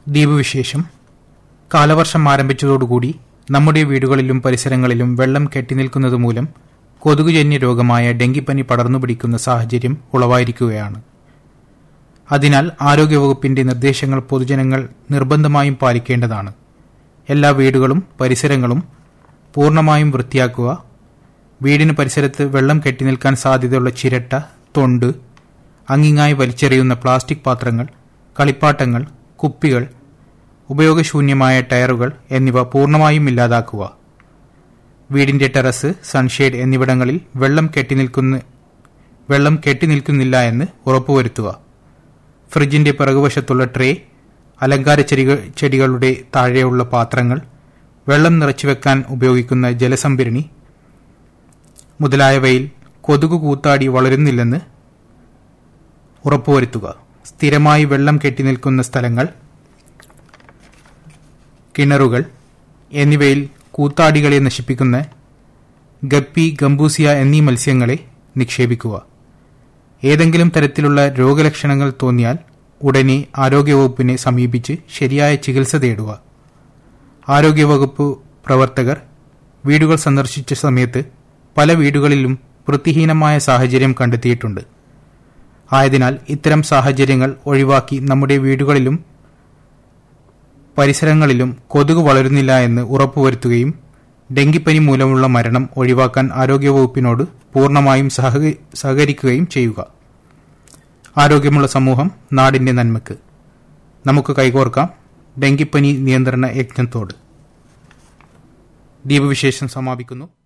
ദ്വീപ് വിശേഷം കാലവർഷം ആരംഭിച്ചതോടുകൂടി നമ്മുടെ വീടുകളിലും പരിസരങ്ങളിലും വെള്ളം കെട്ടിനിൽക്കുന്നത് മൂലം കൊതുകുജന്യ രോഗമായ ഡെങ്കിപ്പനി പടർന്നു പിടിക്കുന്ന സാഹചര്യം ഉളവായിരിക്കുകയാണ് അതിനാൽ ആരോഗ്യവകുപ്പിന്റെ നിർദ്ദേശങ്ങൾ പൊതുജനങ്ങൾ നിർബന്ധമായും പാലിക്കേണ്ടതാണ് എല്ലാ വീടുകളും പരിസരങ്ങളും പൂർണ്ണമായും വൃത്തിയാക്കുക വീടിന് പരിസരത്ത് വെള്ളം കെട്ടിനിൽക്കാൻ സാധ്യതയുള്ള ചിരട്ട തൊണ്ട് അങ്ങിങ്ങായി വലിച്ചെറിയുന്ന പ്ലാസ്റ്റിക് പാത്രങ്ങൾ കളിപ്പാട്ടങ്ങൾ കുപ്പികൾ ഉപയോഗശൂന്യമായ ടയറുകൾ എന്നിവ പൂർണ്ണമായും ഇല്ലാതാക്കുക വീടിന്റെ ടെറസ് സൺഷെയ്ഡ് എന്നിവിടങ്ങളിൽ വെള്ളം കെട്ടിനിൽക്കുന്ന വെള്ളം കെട്ടിനിൽക്കുന്നില്ല എന്ന് ഉറപ്പുവരുത്തുക ഫ്രിഡ്ജിന്റെ പിറകുവശത്തുള്ള ട്രേ അലങ്കാര ചെടികൾ ചെടികളുടെ താഴെയുള്ള പാത്രങ്ങൾ വെള്ളം നിറച്ചുവെക്കാൻ ഉപയോഗിക്കുന്ന ജലസംഭരണി മുതലായവയിൽ കൊതുക് കൂത്താടി വളരുന്നില്ലെന്ന് ഉറപ്പുവരുത്തുക സ്ഥിരമായി വെള്ളം കെട്ടിനിൽക്കുന്ന സ്ഥലങ്ങൾ കിണറുകൾ എന്നിവയിൽ കൂത്താടികളെ നശിപ്പിക്കുന്ന ഗപ്പി ഗംബൂസിയ എന്നീ മത്സ്യങ്ങളെ നിക്ഷേപിക്കുക ഏതെങ്കിലും തരത്തിലുള്ള രോഗലക്ഷണങ്ങൾ തോന്നിയാൽ ഉടനെ ആരോഗ്യവകുപ്പിനെ സമീപിച്ച് ശരിയായ ചികിത്സ തേടുക ആരോഗ്യവകുപ്പ് പ്രവർത്തകർ വീടുകൾ സന്ദർശിച്ച സമയത്ത് പല വീടുകളിലും വൃത്തിഹീനമായ സാഹചര്യം കണ്ടെത്തിയിട്ടുണ്ട് ആയതിനാൽ ഇത്തരം സാഹചര്യങ്ങൾ ഒഴിവാക്കി നമ്മുടെ വീടുകളിലും പരിസരങ്ങളിലും കൊതുക് വളരുന്നില്ല എന്ന് ഉറപ്പുവരുത്തുകയും ഡെങ്കിപ്പനി മൂലമുള്ള മരണം ഒഴിവാക്കാൻ ആരോഗ്യവകുപ്പിനോട് പൂർണ്ണമായും സഹക- സഹകരിക്കുകയും ചെയ്യുക ആരോഗ്യമുള്ള സമൂഹം നാടിന്റെ നന്മയ്ക്ക് നമുക്ക് കൈകോർക്കാം ഡെങ്കിപ്പനി നിയന്ത്രണ യജ്ഞത്തോട് ദ്വീപ് വിശേഷം സമാപിക്കുന്നു